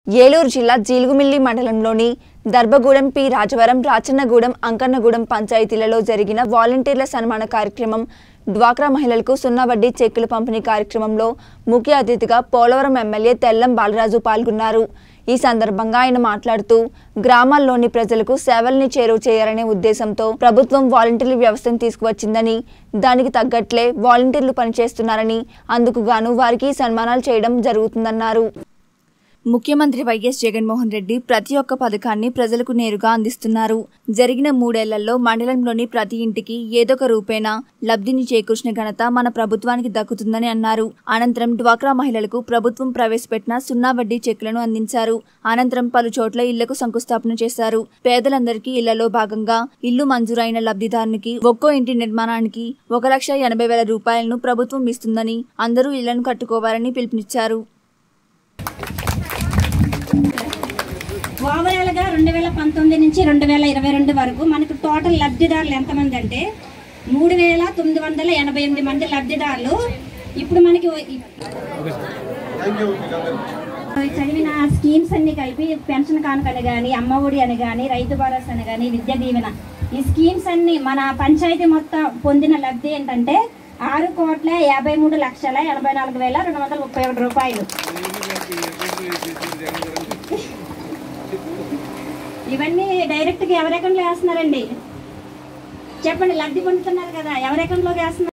ఏలూరు జిల్లా జీలుగుమిల్లి మండలంలోని దర్భగూడెం పి రాజవరం రాచన్నగూడెం అంకన్నగూడెం పంచాయతీలలో జరిగిన వాలంటీర్ల సన్మాన కార్యక్రమం డ్వాక్రా మహిళలకు సున్నా వడ్డీ చెక్కుల పంపిణీ కార్యక్రమంలో ముఖ్య అతిథిగా పోలవరం ఎమ్మెల్యే తెల్లం బాలరాజు పాల్గొన్నారు ఈ సందర్భంగా ఆయన మాట్లాడుతూ గ్రామాల్లోని ప్రజలకు సేవల్ని చేరువ చేయాలనే ఉద్దేశంతో ప్రభుత్వం వాలంటీర్ల వ్యవస్థను తీసుకువచ్చిందని దానికి తగ్గట్లే వాలంటీర్లు పనిచేస్తున్నారని అందుకు గాను వారికి సన్మానాలు చేయడం జరుగుతుందన్నారు ముఖ్యమంత్రి వైఎస్ జగన్మోహన్ రెడ్డి ప్రతి ఒక్క పథకాన్ని ప్రజలకు నేరుగా అందిస్తున్నారు జరిగిన మూడేళ్లలో మండలంలోని ప్రతి ఇంటికి ఏదొక రూపేణా లబ్ధిని చేకూర్చిన ఘనత మన ప్రభుత్వానికి దక్కుతుందని అన్నారు అనంతరం డ్వాక్రా మహిళలకు ప్రభుత్వం ప్రవేశపెట్టిన సున్నా వడ్డీ చెక్కులను అందించారు అనంతరం పలు చోట్ల ఇళ్లకు శంకుస్థాపన చేశారు పేదలందరికీ ఇళ్లలో భాగంగా ఇల్లు మంజూరైన లబ్ధిదారునికి ఒక్కో ఇంటి నిర్మాణానికి ఒక లక్ష ఎనభై వేల రూపాయలను ప్రభుత్వం ఇస్తుందని అందరూ ఇళ్లను కట్టుకోవాలని పిలుపునిచ్చారు ఓవరాల్గా రెండు వేల పంతొమ్మిది నుంచి రెండు వేల ఇరవై రెండు వరకు మనకు టోటల్ లబ్ధిదారులు ఎంతమంది అంటే మూడు వేల తొమ్మిది వందల ఎనభై ఎనిమిది మంది లబ్ధిదారులు ఇప్పుడు మనకి ఈ- చదివిన స్కీమ్స్ అన్ని కలిపి పెన్షన్ కానుకని కానీ అమ్మ ఒడి అని కానీ రైతు భరోసా అని కానీ విద్యా దీవెన ఈ స్కీమ్స్ అన్ని మన పంచాయతీ మొత్తం పొందిన లబ్ధి ఏంటంటే ఆరు కోట్ల యాభై మూడు లక్షల ఎనభై నాలుగు వేల రెండు వందల ముప్పై ఒకటి రూపాయలు ఇవన్నీ డైరెక్ట్గా ఎవరి అకౌంట్లో వేస్తున్నారండి చెప్పండి లబ్ధి పొందుతున్నారు కదా ఎవరి అకౌంట్లోకి వేస్తున్నారు